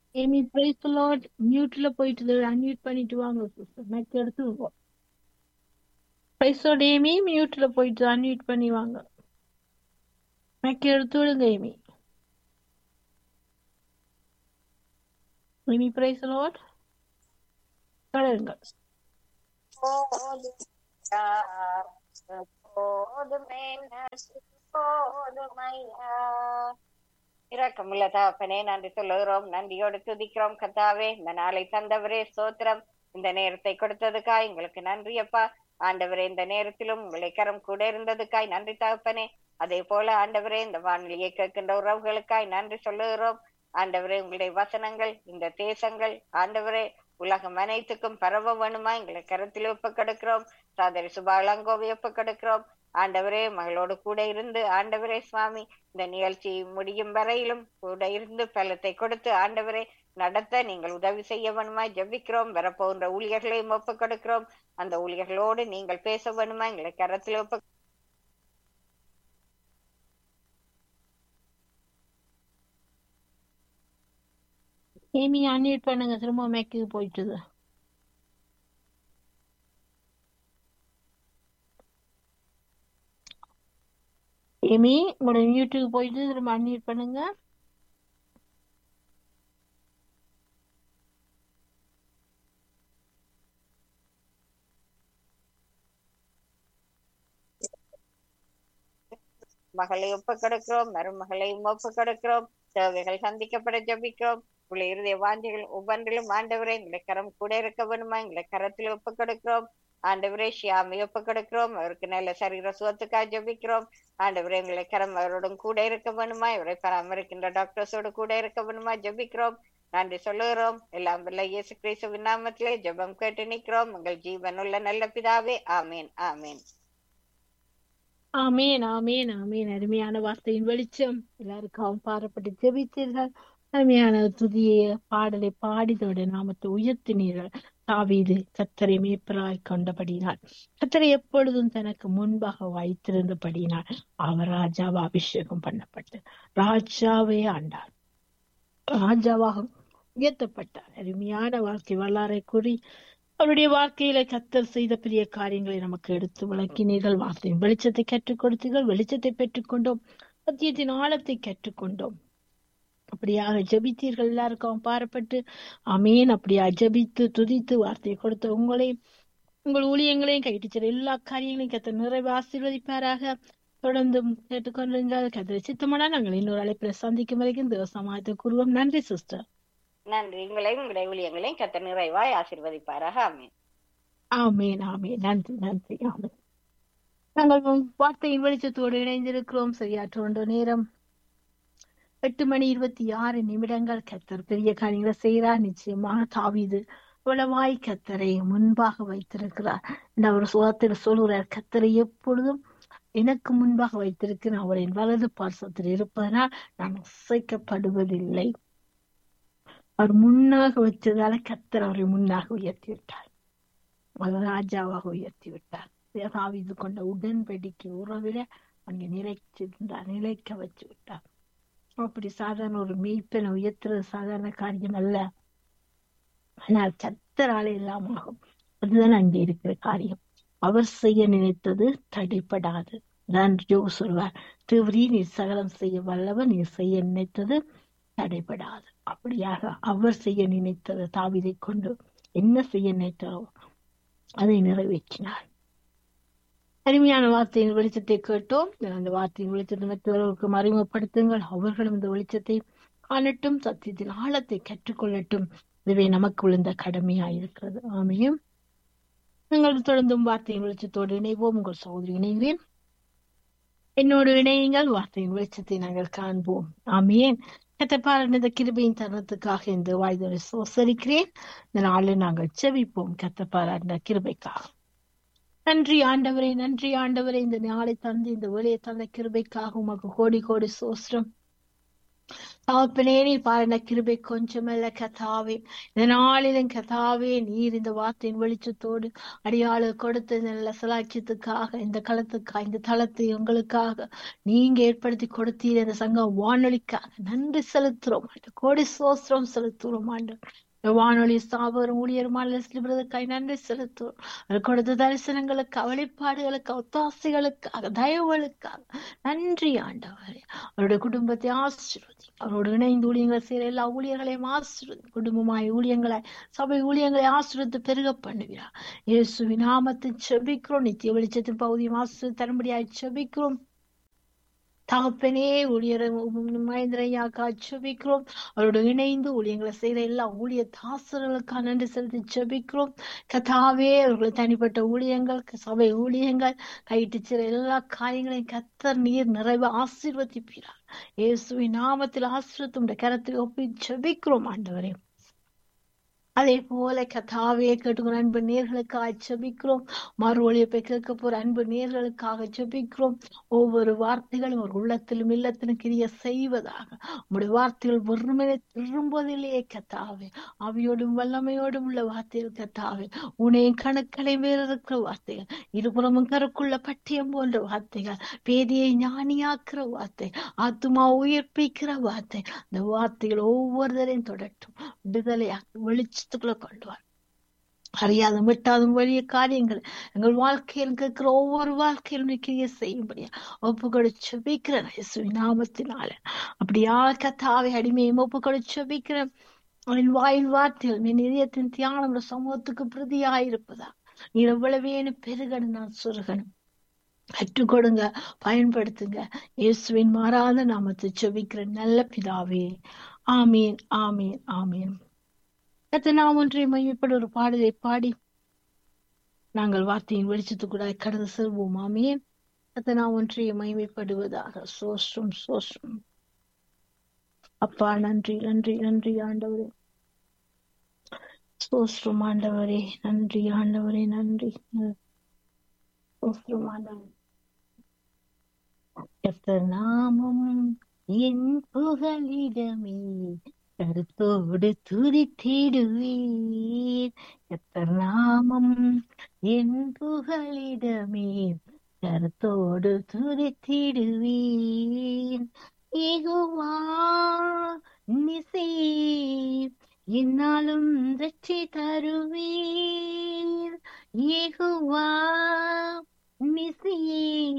Amy praise Lord மியூட்ல போயிட்டு unmute பண்ணிட்டு வாங்க சிஸ்டர் மைக் எடுத்து பிரைஸ் லார்ட் ஏமி மியூட்ல போயிட்டு அன்மியூட் பண்ணி வாங்க மைக் எடுத்து விடுங்க ஏமி ஏமி பிரைஸ் லார்ட் தொடருங்க இரக்கமுள்ள தகப்பனே நன்றி சொல்லுகிறோம் நன்றியோடு துதிக்கிறோம் கத்தாவே இந்த நாளை தந்தவரே சோத்திரம் இந்த நேரத்தை கொடுத்ததுக்காய் உங்களுக்கு நன்றி அப்பா ஆண்டவரே இந்த நேரத்திலும் உங்களை கரம் கூட இருந்ததுக்காய் நன்றி தகப்பனே அதே போல ஆண்டவரே இந்த வானொலியை கேட்கின்ற உறவுகளுக்காய் நன்றி சொல்லுகிறோம் ஆண்டவரே உங்களுடைய வசனங்கள் இந்த தேசங்கள் ஆண்டவரே உலகம் அனைத்துக்கும் பரவ வேணுமா எங்களை கருத்தில் ஒப்பு கொடுக்கிறோம் சாதரி சுபாலங்கோவை ஒப்பு கொடுக்கிறோம் ஆண்டவரே மகளோடு கூட இருந்து ஆண்டவரே சுவாமி இந்த நிகழ்ச்சி முடியும் வரையிலும் கூட இருந்து பலத்தை கொடுத்து ஆண்டவரே நடத்த நீங்கள் உதவி செய்ய வேணுமா ஜெபிக்கிறோம் வரப்போகின்ற ஊழியர்களையும் ஒப்பு கொடுக்கிறோம் அந்த ஊழியர்களோடு நீங்கள் பேச வேணுமா எங்களை கரத்தில் ஒப்பு ஏமி அன்மியூட் பண்ணுங்க திரும்ப மைக்கு போயிட்டுது ஏமி உங்களோட மியூட்டுக்கு போயிட்டு திரும்ப அன்மியூட் பண்ணுங்க மகளை ஒப்பு கொடுக்கிறோம் மருமகளையும் ஒப்பு கொடுக்கிறோம் தேவைகள் சந்திக்கப்பட ஜபிக்கிறோம் உள்ள இருதய வாஞ்சிகள் ஒவ்வொன்றிலும் ஆண்டவரே எங்களை கரம் கூட இருக்க வேணுமா எங்களை கரத்தில் ஒப்பு கொடுக்கிறோம் ஆண்டவரே ஷியாமி ஒப்பு கொடுக்கிறோம் அவருக்கு நல்ல சரீர சுகத்துக்காக ஜபிக்கிறோம் ஆண்டவரே எங்களை கரம் அவரோடும் கூட இருக்க வேணுமா இவரை பராமரிக்கின்ற டாக்டர்ஸோடு கூட இருக்க வேணுமா ஜபிக்கிறோம் நன்றி சொல்லுகிறோம் எல்லாம் வல்ல இயேசு கிறிஸ்துவின் நாமத்திலே ஜெபம் கேட்டு நிற்கிறோம் உங்கள் ஜீவனுள்ள நல்ல பிதாவே ஆமேன் ஆமேன் ஆமேன் ஆமேன் ஆமேன் அருமையான வார்த்தையின் வெளிச்சம் எல்லாருக்கும் பாரப்பட்டு ஜெபித்தீர்கள் அருமையான துதிய பாடலை பாடிதோட நாமத்தை உயர்த்தினீர்கள் தாவீது கத்தரை மேப்பராய் கொண்டபடினார் கத்தரை எப்பொழுதும் தனக்கு முன்பாக வைத்திருந்தபடினார் அவர் ராஜாவா அபிஷேகம் பண்ணப்பட்டு ராஜாவே ஆண்டார் ராஜாவாக உயர்த்தப்பட்டார் அருமையான வாழ்க்கை வரலாறை கூறி அவருடைய வாழ்க்கையில கத்தர் செய்த பெரிய காரியங்களை நமக்கு எடுத்து விளக்கினீர்கள் வார்த்தையின் வெளிச்சத்தை கற்றுக் கொடுத்தீர்கள் வெளிச்சத்தை பெற்றுக்கொண்டோம் சத்தியத்தின் ஆழத்தை கற்றுக்கொண்டோம் அப்படியாக ஜபித்தீர்கள் எல்லாருக்கும் பாரப்பட்டு அமேன் அப்படியா ஜபித்து துதித்து வார்த்தையை கொடுத்த உங்களையும் உங்கள் ஊழியங்களையும் கைட்டு எல்லா காரியங்களையும் கத்த நிறைவு ஆசீர்வதிப்பாராக தொடர்ந்து கேட்டுக்கொண்டிருந்தால் கத்திர சித்தமானா நாங்கள் இன்னொரு அழைப்பில் சந்திக்கும் வரைக்கும் தேவசமாயத்தை கூறுவோம் நன்றி சிஸ்டர் நன்றி உங்களையும் உங்களுடைய ஊழியங்களையும் கத்த நிறைவாய் ஆசீர்வதிப்பாராக ஆமீன் ஆமேன் ஆமேன் நன்றி நன்றி ஆமேன் நாங்கள் வார்த்தையின் வெளிச்சத்தோடு இணைந்திருக்கிறோம் சரியாற்ற நேரம் எட்டு மணி இருபத்தி ஆறு நிமிடங்கள் கத்தர் பெரிய காரியங்களை செய்கிறார் நிச்சயமாக தாவிது உளவாய் கத்தரை முன்பாக வைத்திருக்கிறார் அவர் சுகத்தில் சொல்கிறார் கத்தரை எப்பொழுதும் எனக்கு முன்பாக வைத்திருக்கிறேன் அவரின் வலது பார்சத்தில் இருப்பதனால் நான் அசைக்கப்படுவதில்லை அவர் முன்னாக வச்சதால கத்தர் அவரை முன்னாக உயர்த்தி விட்டார் அவர் ராஜாவாக உயர்த்தி விட்டார் தாவிது கொண்ட உடன்படிக்கை உறவில அங்கே நிலைச்சிருந்தார் நிலைக்க வச்சு விட்டார் அப்படி சாதாரண ஒரு மெய்ப்பென உயர்த்துறது சாதாரண காரியம் அல்ல ஆனால் கத்தரால எல்லாம் ஆகும் அதுதான் அங்கே இருக்கிற காரியம் அவர் செய்ய நினைத்தது தடைப்படாது தான் ஜோ சொல்வார் தேவரி நீர் சகலம் செய்ய வல்லவர் நீர் செய்ய நினைத்தது தடைப்படாது அப்படியாக அவர் செய்ய நினைத்தது தாவிதை கொண்டு என்ன செய்ய நினைத்தாரோ அதை நிறைவேற்றினார் அருமையான வார்த்தையின் வெளிச்சத்தை கேட்டோம் அந்த வார்த்தையின் வெளிச்சத்தை மற்றவர்களுக்கு அறிமுகப்படுத்துங்கள் அவர்களும் இந்த வெளிச்சத்தை காணட்டும் சத்தியத்தின் ஆழத்தை கற்றுக்கொள்ளட்டும் இதுவே நமக்கு விழுந்த கடமையாயிருக்கிறது ஆமையும் நீங்கள் தொடர்ந்தும் வார்த்தையின் வெளிச்சத்தோடு இணைவோம் உங்கள் சகோதரி இணைகிறேன் என்னோடு இணையுங்கள் வார்த்தையின் வெளிச்சத்தை நாங்கள் காண்போம் ஆமையேன் கத்தப்பாரன் இந்த கிருபையின் தருணத்துக்காக இந்த வாய்தோரை சோசரிக்கிறேன் இந்த நாளில் நாங்கள் செவிப்போம் கத்தப்பாரன் கிருபைக்காக நன்றி ஆண்டவரே நன்றி ஆண்டவரே இந்த நாளை தந்து இந்த வேலையை தந்த கிருபைக்காக உமக்கு கோடி கோடி சோஸ்திரம் தகப்பனே நீர் பாருன கிருபை கொஞ்சமல்ல கதாவே இந்த நாளிலும் கதாவே நீர் இந்த வார்த்தையின் வெளிச்சத்தோடு அடியாளு கொடுத்த இந்த நல்ல சலாட்சியத்துக்காக இந்த களத்துக்காக இந்த தளத்தை உங்களுக்காக நீங்க ஏற்படுத்தி கொடுத்தீர் இந்த சங்கம் வானொலிக்காக நன்றி செலுத்துறோம் ஆண்டு கோடி சோஸ்திரம் செலுத்துறோம் ஆண்டு இந்த வானொலி ஸ்தாபகரும் ஊழியருமான லெஸ்லி பிரதற்காய் நன்றி செலுத்துவோம் அவர் கொடுத்த தரிசனங்களுக்கு வெளிப்பாடுகளுக்கு ஒத்தாசைகளுக்காக தயவுகளுக்காக நன்றி ஆண்டவரே அவருடைய குடும்பத்தை ஆசீர்வதி அவரோடு இணைந்து ஊழியங்களை செய்யற எல்லா ஊழியர்களையும் ஆசீர்வதி குடும்பமாய் ஊழியங்களாய் சபை ஊழியங்களை ஆசீர்வத்து பெருக பண்ணுகிறார் இயேசுவின் நாமத்தை செபிக்கிறோம் நித்திய வெளிச்சத்தின் பகுதியும் ஆசீர்வதி தரும்படியாய் செபிக்கிறோம் தகப்பனே ஊழியர் மகேந்திரையாக்கா செபிக்கிறோம் அவரோடு இணைந்து ஊழியங்களை செய்த எல்லா ஊழிய தாசர்களுக்காக நன்றி செலுத்தி செபிக்கிறோம் கதாவே அவர்களை தனிப்பட்ட ஊழியங்கள் சபை ஊழியங்கள் கைட்டு சிற எல்லா காரியங்களையும் கத்தர் நீர் நிறைவு ஆசீர்வதிப்பீரார் இயேசுவின் நாமத்தில் ஆசீர்வத்தும் கரத்தில் ஒப்பி செபிக்கிறோம் ஆண்டவரே அதே போல கதாவே கேட்டுக்கிற அன்பு நேர்களுக்காக ஜெபிக்கிறோம் மறு ஒழிப்பை கேட்க போற அன்பு நேர்களுக்காக ஜெபிக்கிறோம் ஒவ்வொரு வார்த்தைகளும் ஒரு உள்ளத்திலும் இல்லத்திலும் கிரிய செய்வதாக உங்களுடைய வார்த்தைகள் ஒருமையை திரும்புவதிலேயே கத்தாவே அவையோடும் வல்லமையோடும் உள்ள வார்த்தைகள் கத்தாவே உனையும் கணக்களை வேறு இருக்கிற வார்த்தைகள் இருபுறமும் கருக்குள்ள பட்டியம் போன்ற வார்த்தைகள் பேதியை ஞானியாக்குற வார்த்தை ஆத்துமா உயிர்ப்பிக்கிற வார்த்தை இந்த வார்த்தைகள் ஒவ்வொருத்தரையும் தொடட்டும் விடுதலையாக வெளிச்சத்துக்குள்ள கொண்டு வர அறியாத விட்டாதும் வழிய காரியங்கள் எங்கள் வாழ்க்கையில் கேட்கிற ஒவ்வொரு வாழ்க்கையிலும் கிரிய செய்யும்படியா ஒப்பு கொடுத்து வைக்கிறேன் இயேசுவின் நாமத்தினால அப்படியா கத்தாவை அடிமையும் ஒப்பு கொடுத்து வைக்கிறேன் அவன் வாயின் வார்த்தைகள் என் இதயத்தின் தியானம் சமூகத்துக்கு பிரதியாயிருப்பதா நீ எவ்வளவேனு பெருகணும் நான் சொருகணும் கற்றுக் கொடுங்க பயன்படுத்துங்க இயேசுவின் மாறாத நாமத்தை செபிக்கிற நல்ல பிதாவே ஆமீன் ஆமீன் ஆமீன் கத்த நாம் ஒன்றை மையப்பட ஒரு பாடலை பாடி நாங்கள் வார்த்தையின் வெளிச்சத்துக்கூட கடந்து செல்வோம் ஆமீன் கத்த நாம் ஒன்றைய மகிமைப்படுவதாக சோஸ்ரம் சோஸ்ரம் அப்பா நன்றி நன்றி நன்றி ஆண்டவரே சோஸ்ரம் ஆண்டவரே நன்றி ஆண்டவரே நன்றி சோஸ்ரம் ஆண்டவரே கர்த்தர் நாமம் என் புகலிடமே கருத்தோடு துதித்திடுவீர் கர்த்தர் நாமம் என் புகலிடமே கருத்தோடு துதித்திடுவீர் ஏகுவா நிசே என்னாலும் ரட்சி தருவீர் ஏகுவா நிசியே